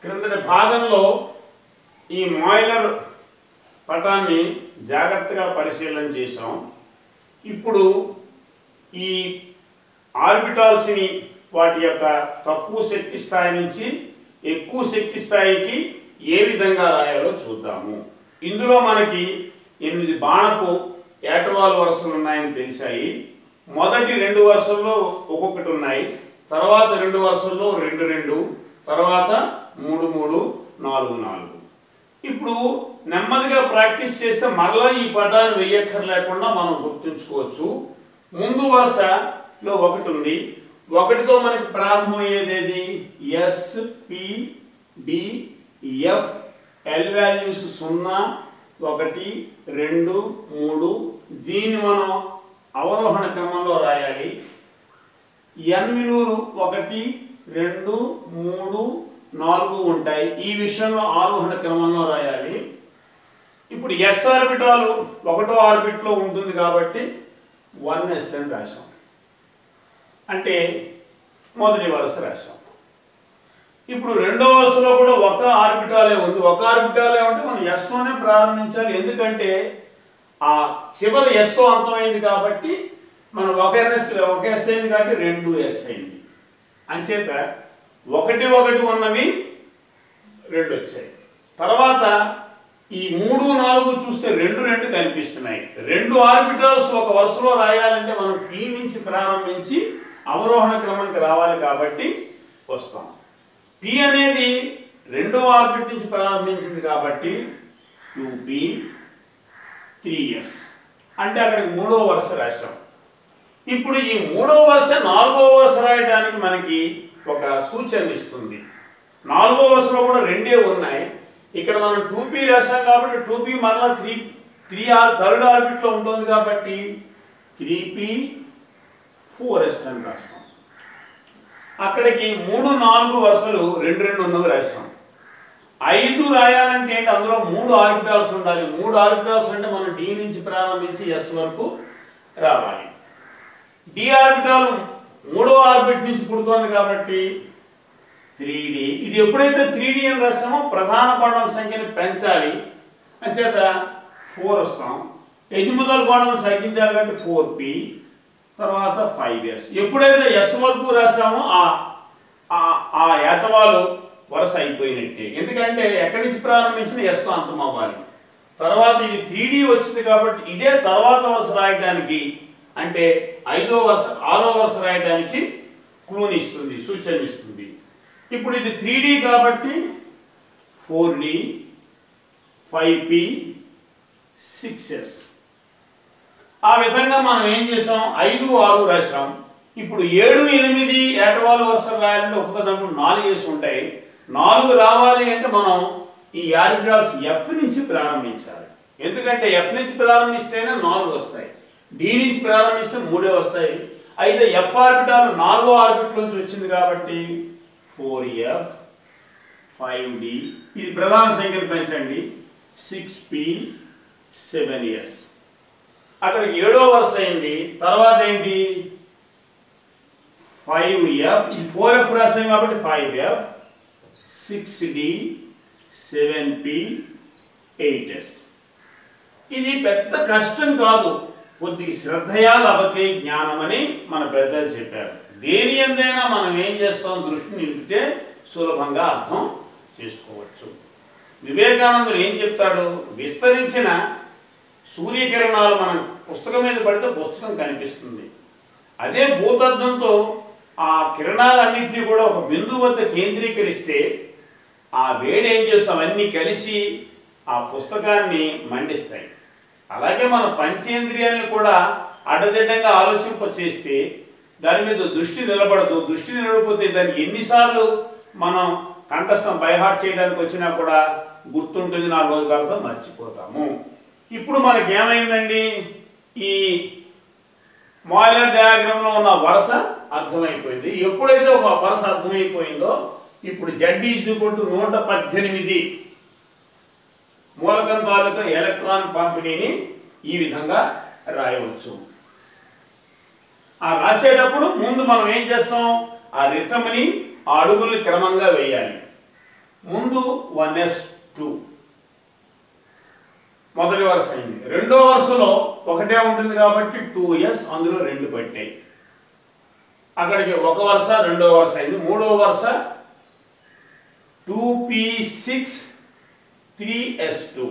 క్రిందటి భాగంలో ఈ మాయిలర్ పటాన్ని జాగ్రత్తగా పరిశీలన చేసాం ఇప్పుడు ఈ ఆర్బిటాల్స్ని వాటి యొక్క తక్కువ శక్తి స్థాయి నుంచి ఎక్కువ శక్తి స్థాయికి ఏ విధంగా రాయాలో చూద్దాము ఇందులో మనకి ఎనిమిది బాణపు ఏటవాల్ వరుసలు ఉన్నాయని తెలిసాయి మొదటి రెండు వరుసల్లో ఒక్కొక్కటి ఉన్నాయి తర్వాత రెండు వరుసల్లో రెండు రెండు తర్వాత మూడు మూడు నాలుగు నాలుగు ఇప్పుడు నెమ్మదిగా ప్రాక్టీస్ చేస్తే మరలా ఈ పటాన్ని వెయ్యక్కర్ లేకుండా మనం గుర్తుంచుకోవచ్చు ముందు వరుసలో ఒకటి ఉంది ఒకటితో మనకి ప్రారంభమయ్యేది ఏది S P D F L values సున్నా ఒకటి రెండు మూడు దీన్ని మనం అవరోహణ క్రమంలో రాయాలి ఎన్ విలువలు ఒకటి రెండు మూడు నాలుగు ఉంటాయి ఈ విషయంలో ఆరోహణ క్రమంలో రాయాలి ఇప్పుడు ఎస్ ఆర్బిటాలు ఒకటో ఆర్బిట్లో ఉంటుంది కాబట్టి వన్ ఎస్ అని రాశాం అంటే మొదటి వరుస రాశాం ఇప్పుడు రెండో వరుసలో కూడా ఒక ఆర్బిటాలే ఉంది ఒక ఆర్బిటాలే ఉంటే మనం ఎస్ తోనే ప్రారంభించాలి ఎందుకంటే ఆ చివరి ఎస్ తో అంతమైంది కాబట్టి మనం ఒక ఎస్ ఒక ఎస్ అయింది కాబట్టి రెండు ఎస్ అయింది అంచేత ఒకటి ఒకటి ఉన్నవి రెండు వచ్చాయి తర్వాత ఈ మూడు నాలుగు చూస్తే రెండు రెండు కనిపిస్తున్నాయి రెండు ఆర్బిటల్స్ ఒక వరుసలో రాయాలంటే మనం పి నుంచి ప్రారంభించి అవరోహణ క్రమంకి రావాలి కాబట్టి వస్తాం పి అనేది రెండో ఆర్బిట్ నుంచి ప్రారంభించింది కాబట్టి టూ పి త్రీ ఎస్ అంటే అక్కడికి మూడో వరుస రాశాం ఇప్పుడు ఈ మూడో వరుస నాలుగో వరుస రాయడానికి మనకి ఒక సూచన ఇస్తుంది నాలుగో వరుసలో కూడా రెండే ఉన్నాయి ఇక్కడ మనం టూ పీ రాసాం కాబట్టి టూ పీ మరలా త్రీ త్రీ ఆర్ థర్డ్ ఆర్బిట్లో ఉంటుంది కాబట్టి త్రీ పీ ఫోర్ ఎస్ అని రాస్తాం అక్కడికి మూడు నాలుగు వరుసలు రెండు రెండు ఉన్నవి రాస్తాం ఐదు రాయాలంటే ఏంటి అందులో మూడు ఆర్బిటాల్స్ ఉండాలి మూడు ఆర్బిటాల్స్ అంటే మనం డి నుంచి ప్రారంభించి ఎస్ వరకు రావాలి డి ఆర్బిటాల్ మూడో ఆర్బిట్ నుంచి పుడుతోంది కాబట్టి త్రీ డి ఇది ఎప్పుడైతే త్రీ డి అని రాస్తామో ప్రధాన కోణం సంఖ్యని పెంచాలి అంచేత ఫోర్ వస్తాం ఎజుముదల కోణం తగ్గించాలి కాబట్టి ఫోర్ పి తర్వాత ఫైవ్ ఎస్ ఎప్పుడైతే ఎస్ వరకు రాసామో ఆ ఆ- ఆ ఏటవాలు వరుస అయిపోయినట్టే ఎందుకంటే ఎక్కడి నుంచి ప్రారంభించిన ఎస్తో అంతం అవ్వాలి తర్వాత ఇది త్రీ వచ్చింది కాబట్టి ఇదే తర్వాత వరుస రాయడానికి అంటే ఐదో వరుస ఆరో వరుస రాయడానికి క్లూని ఇస్తుంది సూచన ఇస్తుంది ఇప్పుడు ఇది త్రీ కాబట్టి four D five P six S ఆ విధంగా మనం ఏం చేసాం ఐదు ఆరు రాసాం ఇప్పుడు ఏడు ఎనిమిది ఏటవాలు వరుసలు రాయాలంటే ఒక్కొక్క దాంట్లో నాలుగు వేసి ఉంటాయి నాలుగు రావాలి అంటే మనం ఈ ఆర్బిటాల్స్ ఎఫ్ నుంచి ప్రారంభించాలి ఎందుకంటే ఎఫ్ నుంచి ప్రారంభిస్తేనే నాలుగు వస్తాయి డి నుంచి ప్రారంభిస్తే మూడే వస్తాయి అయితే ఎఫ్ ఆర్బిటాల్ నాలుగో ఆర్బిట్ నుంచి వచ్చింది కాబట్టి ఫోర్ ఎఫ్ ఫైవ్ డి ఇది ప్రధాన సంఖ్యను పెంచండి సిక్స్ పి సెవెన్ ఎస్ అక్కడ ఏడో వరుస అయింది తర్వాత ఏంటి ఫైవ్ ఎఫ్ ఇది ఫోర్ ఎఫ్ రాసాం కాబట్టి five F six D seven P eight S ఇది పెద్ద కష్టం కాదు కొద్దిగా శ్రద్ధయా లభతే జ్ఞానం అని మన పెద్దలు చెప్పారు దేని ఎందైనా మనం ఏం చేస్తాం దృష్టి నిలిపితే సులభంగా అర్థం చేసుకోవచ్చు వివేకానందుడు ఏం చెప్తాడు విస్తరించిన సూర్యకిరణాలు మన పుస్తకం మీద పడితే పుస్తకం కనిపిస్తుంది అదే భూతద్దంతో ఆ కిరణాలన్నింటినీ కూడా ఒక బిందువు వద్ద కేంద్రీకరిస్తే ఆ వేడి ఏం చేస్తాం అన్నీ కలిసి ఆ పుస్తకాన్ని మండిస్తాయి అలాగే మన పంచేంద్రియాలను కూడా అడ్డదిడ్డంగా ఆలోచింప చేస్తే దాని మీద దృష్టి నిలబడదు దృష్టి నిలబడిపోతే దాన్ని ఎన్నిసార్లు మనం కంఠస్థం బైహార్ట్ చేయడానికి వచ్చినా కూడా గుర్తుంటుంది నాలుగు రోజుల తర్వాత మర్చిపోతాము ఇప్పుడు మనకి ఏమైందండి ఈ మాయిలర్ డయాగ్రామ్ లో ఉన్న వరుస అర్థమైపోయింది ఎప్పుడైతే ఒక వరుస అర్థమైపోయిందో ఇప్పుడు జడ్ ఈజ్వల్ నూట పద్దెనిమిది మూలకం తాలూకా ఎలక్ట్రాన్ పంపిణీని ఈ విధంగా రాయవచ్చు ఆ రాసేటప్పుడు ముందు మనం ఏం చేస్తాం ఆ రిథమ్ని ఆ అడుగుల్ని క్రమంగా వేయాలి ముందు వన్ ఎస్ టూ మొదటి వరుస అయింది రెండో వరుసలో ఒకటే ఉంటుంది కాబట్టి టూ ఎస్ అందులో రెండు పట్టాయి అక్కడికి ఒక వరుస రెండో వరుస అయింది మూడో వరుస two P six three S two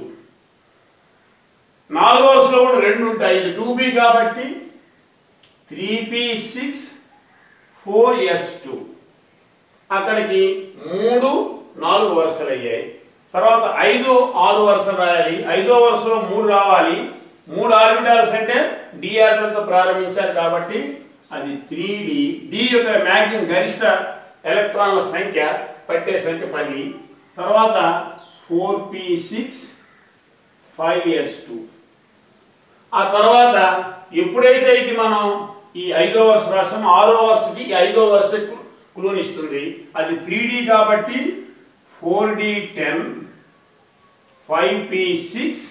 నాలుగో వరుసలో కూడా రెండు ఉంటాయి ఇది టూ బి కాబట్టి three P six four S two అక్కడికి మూడు నాలుగు వరుసలు అయ్యాయి తర్వాత ఐదు ఆరు వరుసలు రాయాలి ఐదో వరుసలో మూడు రావాలి మూడు ఆర్బిటాల్స్ అంటే డి ఆర్బిటల్తో ప్రారంభించారు కాబట్టి అది త్రీ డి డి యొక్క మ్యాక్సిమం గరిష్ట ఎలక్ట్రాన్ల సంఖ్య పట్టే సంఖ్య పది తర్వాత four P six five S two ఆ తర్వాత ఎప్పుడైతే ఇది మనం ఈ ఐదో వరుస రాసామో ఆరో వరుసకి ఈ ఐదో వరుస క్లూనిస్తుంది అది త్రీ డి కాబట్టి four D ten five P six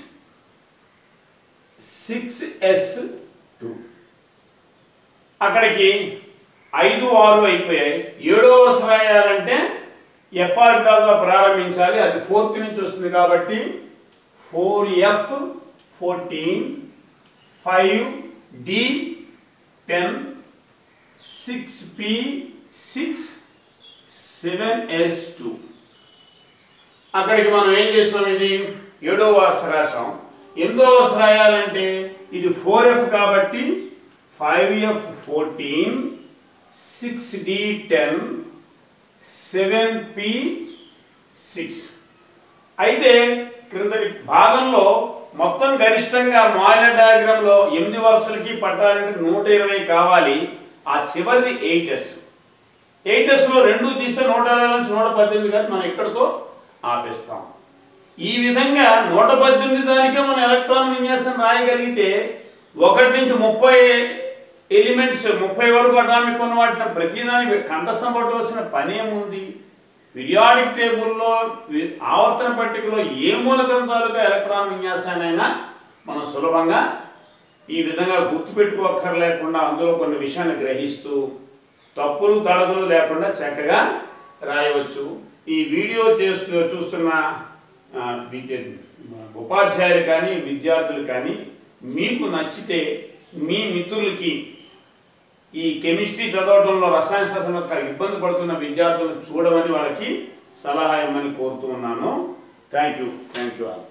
six S two అక్కడికి ఐదు ఆరు అయిపోయాయి ఏడో వరుస రాయాలంటే ఎఫ్ఆర్ గా ప్రారంభించాలి అది ఫోర్త్ నుంచి వస్తుంది కాబట్టి four F fourteen five D ten six P six seven S two అక్కడికి మనం ఏం చేస్తాం ఇది ఏడో వరుస రాసాం ఎనిమిదో వరుస రాయాలంటే ఇది ఫోర్ ఎఫ్ కాబట్టి five F fourteen six D ten seven P six అయితే క్రిందటి భాగంలో మొత్తం గరిష్టంగా మాయిలర్ డయాగ్రామ్ లో ఎనిమిది వరుసలకి పట్టాలంటే నూట ఇరవై కావాలి ఆ చివరిది ఎయిట్ ఎస్ ఎయిట్ ఎస్ లో రెండు తీస్తే నూట ఇరవై నుంచి నూట పద్దెనిమిది కానీ మనం ఇక్కడతో ఆపేస్తాం ఈ విధంగా నూట పద్దెనిమిది దానికే మనం ఎలక్ట్రాన్ విన్యాసం రాయగలిగితే ఒకటి నుంచి ముప్పై ఎలిమెంట్స్ ముప్పై వరకు అటామిక్ ఉన్న వాటిని ప్రతిదాని కంఠస్థం పట్టవలసిన పని ఏముంది పిరియాడిక్ టేబుల్లో వి- ఆవర్తన పట్టికలో ఏ మూలకం తాలూకా ఎలక్ట్రాన్ విన్యాసాన్నైనా మనం సులభంగా ఈ విధంగా గుర్తుపెట్టుకోక్కర్లేకుండా అందులో కొన్ని విషయాన్ని గ్రహిస్తూ తప్పులు తడకలు లేకుండా చక్కగా రాయవచ్చు ఈ వీడియో చేస్తూ చూస్తున్న ఆ, విద్య- ఉపాధ్యాయులు కానీ విద్యార్థులు కానీ మీకు నచ్చితే మీ మిత్రులకి ఈ కెమిస్ట్రీ చదవడంలో రసాయన శాస్త్రం యొక్క ఇబ్బంది పడుతున్న విద్యార్థులను చూడమని వాళ్ళకి సలహా ఇవ్వమని కోరుతూ ఉన్నాను thank you thank you all